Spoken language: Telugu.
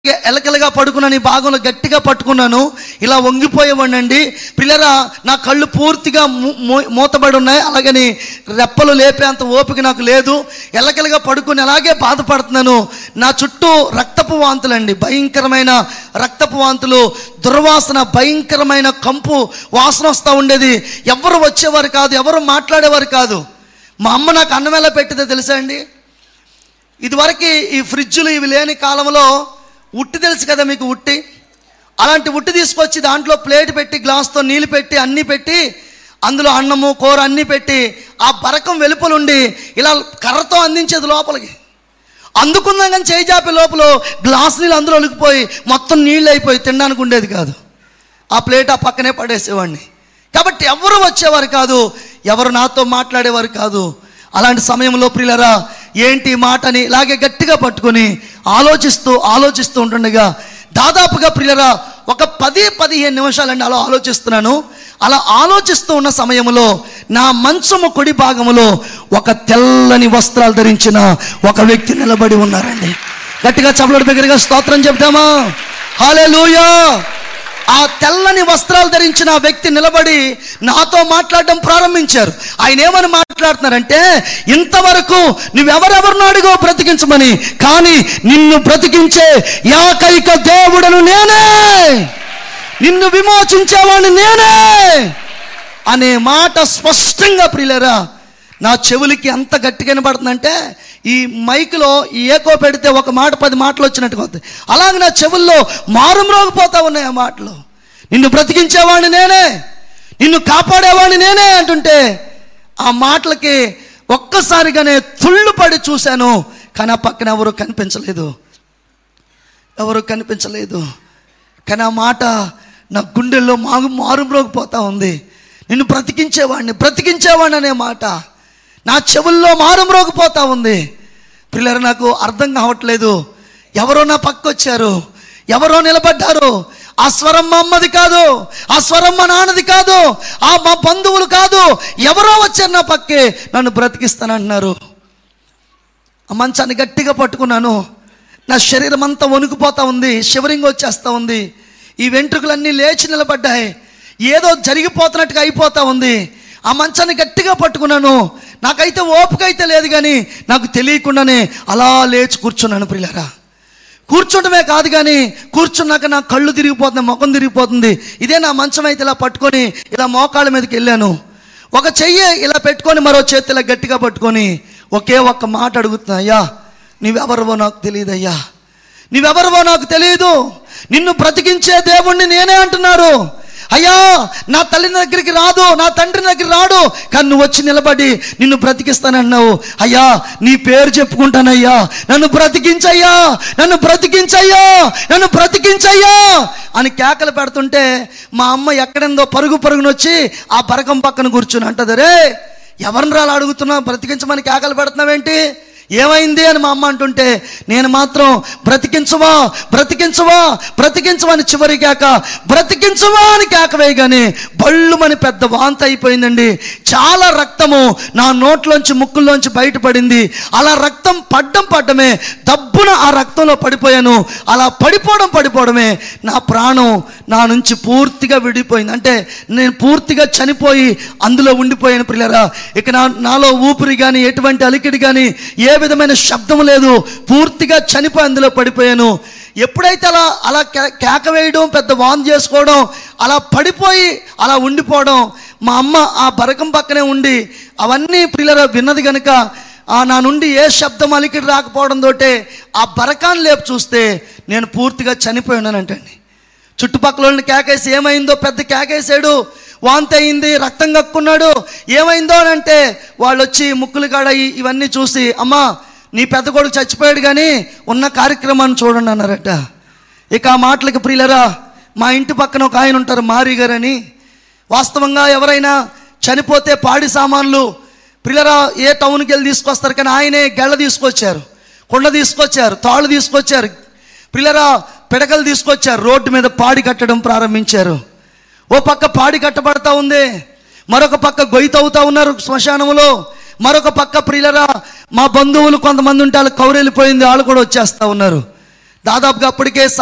ఎలకలుగా పడుకున్నాను ఈ భాగంలో గట్టిగా పట్టుకున్నాను ఇలా వంగిపోయేవాడినండి పిల్లరా నా కళ్ళు పూర్తిగా మూ- మూ- మూతబడి ఉన్నాయి అలాగని రెప్పలు లేపేంత ఓపిక నాకు లేదు ఎలకలుగా పడుకుని అలాగే బాధపడుతున్నాను నా చుట్టూ రక్తపు వాంతులండి భయంకరమైన రక్తపు వాంతులు దుర్వాసన భయంకరమైన కంపు వాసన వస్తూ ఉండేది ఎవరు వచ్చేవారు కాదు ఎవరు మాట్లాడేవారు కాదు మా అమ్మ నాకు అన్నం ఎలా పెట్టిందో తెలుసా అండి ఇదివరకు ఈ ఫ్రిడ్జ్లు ఇవి లేని కాలంలో ఉట్టి తెలుసు కదా మీకు ఉట్టి అలాంటి ఉట్టి తీసుకొచ్చి దాంట్లో ప్లేట్ పెట్టి గ్లాస్తో నీళ్ళు పెట్టి అన్నీ పెట్టి అందులో అన్నము కూర అన్నీ పెట్టి ఆ బరకం వెలుపలుండి ఇలా కర్రతో అందించేది లోపలికి అందుకుందాం కానీ చేయి చాపే లోపల గ్లాస్ నీళ్ళు అందులో ఒలికిపోయి మొత్తం నీళ్ళు అయిపోయి తినడానికి ఉండేది కాదు ఆ ప్లేట్ ఆ పక్కనే పడేసేవాడిని కాబట్టి ఎవరు వచ్చేవారు కాదు ఎవరు నాతో మాట్లాడేవారు కాదు అలాంటి సమయంలో ప్రియులరా ఏంటి ఈ మాటని ఇలాగే గట్టిగా పట్టుకొని ఆలోచిస్తూ ఆలోచిస్తూ ఉంటుండగా దాదాపుగా ప్రియులరా ఒక పది పదిహేను నిమిషాలండి అలా ఆలోచిస్తున్నాను అలా ఆలోచిస్తూ ఉన్న సమయంలో నా మంచము కుడి భాగములో ఒక తెల్లని వస్త్రాలు ధరించిన ఒక వ్యక్తి నిలబడి ఉన్నారండి గట్టిగా చప్పలడి దగ్గరగా స్తోత్రం చెప్తామా హాలే ఆ తెల్లని వస్త్రాలు ధరించిన ఆ వ్యక్తి నిలబడి నాతో మాట్లాడడం ప్రారంభించారు ఆయన ఏమని మాట్లాడుతున్నారంటే ఇంతవరకు నువ్వెవరెవరిని అడుగో బ్రతికించమని కానీ నిన్ను బ్రతికించే ఏకైక దేవుడను నేనే నిన్ను విమోచించేవాడిని నేనే అనే మాట స్పష్టంగా ప్రియులరా నా చెవులకి అంత గట్టిగా వినపడుతుందంటే ఈ మైక్లో ఈ ఏకో పెడితే ఒక మాట పది మాటలు వచ్చినట్టుగా అవుతాయి అలాగే నా చెవుల్లో మారు మ్రోగిపోతా ఉన్నాయి ఆ మాటలు నిన్ను బ్రతికించేవాడిని నేనే నిన్ను కాపాడేవాడిని నేనే అంటుంటే ఆ మాటలకి ఒక్కసారిగానే తుళ్ళు పడి చూశాను కానీ ఆ పక్కన ఎవరు కనిపించలేదు ఎవరు కనిపించలేదు కానీ ఆ మాట నా గుండెల్లో మాగు మారుమ్రోగిపోతా ఉంది నిన్ను బ్రతికించేవాడిని బ్రతికించేవాడిని అనే మాట నా చెవుల్లో మారుమ్రోగిపోతా ఉంది పిల్లలు నాకు అర్థం కావట్లేదు ఎవరో నా పక్క వచ్చారు ఎవరో నిలబడ్డారు ఆ స్వరం మా అమ్మది కాదు ఆ స్వరం మా నాన్నది కాదు ఆ మా బంధువులు కాదు ఎవరో వచ్చారు నా పక్కే నన్ను బ్రతికిస్తానంటున్నారు ఆ మంచాన్ని గట్టిగా పట్టుకున్నాను నా శరీరం అంతా వణుకుపోతా ఉంది షివరింగ్ వచ్చేస్తూ ఉంది ఈ వెంట్రుకలన్నీ లేచి నిలబడ్డాయి ఏదో జరిగిపోతున్నట్టుగా అయిపోతా ఉంది ఆ మంచాన్ని గట్టిగా పట్టుకున్నాను నాకైతే ఓపిక అయితే లేదు కానీ నాకు తెలియకుండానే అలా లేచి కూర్చున్నాను ప్రియులారా కూర్చోవడమే కాదు కానీ కూర్చున్నాక నా కళ్ళు తిరిగిపోతుంది ముఖం తిరిగిపోతుంది ఇదే నా మంచం అయితే ఇలా పట్టుకొని ఇలా మోకాళ్ళ మీదకి వెళ్ళాను ఒక చెయ్యి ఇలా పెట్టుకొని మరో చేతి ఇలా గట్టిగా పట్టుకొని ఒకే ఒక్క మాట అడుగుతున్నా అయ్యా నీవెవరివో నాకు తెలియదయ్యా నీవెవరివో నాకు తెలియదు నిన్ను బ్రతికించే దేవుణ్ణి నేనే అంటున్నారు అయ్యా నా తల్లి దగ్గరికి రాదు నా తండ్రి దగ్గర రాడు కానీ నువ్వు వచ్చి నిలబడి నిన్ను బ్రతికిస్తానన్నావు అయ్యా నీ పేరు చెప్పుకుంటానయ్యా నన్ను బ్రతికించయ్యా నన్ను బ్రతికించయ్యా నన్ను బ్రతికించయ్యా అని కేకలు పెడుతుంటే మా అమ్మ ఎక్కడెందో పరుగు పరుగునొచ్చి ఆ బరకం పక్కన కూర్చుని అంటది రే ఎవరిని రాలు అడుగుతున్నావు బ్రతికించమని కేకలు పెడుతున్నావేంటి ఏమైంది అని మా అమ్మ అంటుంటే నేను మాత్రం బ్రతికించవా బ్రతికించవా బ్రతికించవా అని చివరి కేక బ్రతికించవా అని కేక వేయగానే బళ్ళుమని పెద్ద వాంత అయిపోయిందండి చాలా రక్తము నా నోట్లోంచి ముక్కుల్లోంచి బయటపడింది అలా రక్తం పడ్డం పడ్డమే దబ్బున ఆ రక్తంలో పడిపోయాను అలా పడిపోవడం పడిపోవడమే నా ప్రాణం నా నుంచి పూర్తిగా విడిపోయింది అంటే నేను పూర్తిగా చనిపోయి అందులో ఉండిపోయాను పిల్లరా ఇక నా నాలో ఊపిరి కానీ ఎటువంటి అలికిడి కానీ ఏ విధమైన శబ్దం లేదు పూర్తిగా చనిపోయి అందులో పడిపోయాను ఎప్పుడైతే అలా అలా కే- కేక వేయడం పెద్ద వాన్ చేసుకోవడం అలా పడిపోయి అలా ఉండిపోవడం మా అమ్మ ఆ బరకం పక్కనే ఉండి అవన్నీ పిల్లల విన్నది కనుక ఆ నా నుండి ఏ శబ్దం అలికిడి రాకపోవడంతో ఆ బరకాన్ని లేపు చూస్తే నేను పూర్తిగా చనిపోయి ఉన్నానంటండి చుట్టుపక్కల వాళ్ళని కేకేసి ఏమైందో పెద్ద కేకేసాడు వాంతి అయింది రక్తం కక్కున్నాడు ఏమైందో అని అంటే వాళ్ళు వచ్చి ముక్కులు కాడ ఇ- ఇవన్నీ చూసి అమ్మా నీ పెద్ద కొడుకు చచ్చిపోయాడు కానీ ఉన్న కార్యక్రమాన్ని చూడండి అన్నారట ఇక ఆ మాటలకి ప్రియులరా మా ఇంటి పక్కన ఒక ఆయన ఉంటారు మారి గారని వాస్తవంగా ఎవరైనా చనిపోతే పాడి సామాన్లు ప్రియులరా ఏ టౌన్కి వెళ్ళి తీసుకొస్తారు కానీ ఆయనే గెళ్ళ తీసుకొచ్చారు కొండ తీసుకొచ్చారు తాళ్ళు తీసుకొచ్చారు పిల్లరా పిడకలు తీసుకొచ్చారు రోడ్డు మీద పాడి కట్టడం ప్రారంభించారు ఓ పక్క పాడి కట్టబడతా ఉంది మరొక పక్క గొయ్యి తవ్వుతా ఉన్నారు శ్మశానంలో మరొక పక్క ప్రియులరా మా బంధువులు కొంతమంది ఉంటే వాళ్ళు కౌరెళ్ళిపోయింది వాళ్ళు కూడా వచ్చేస్తా ఉన్నారు దాదాపుగా అప్పటికే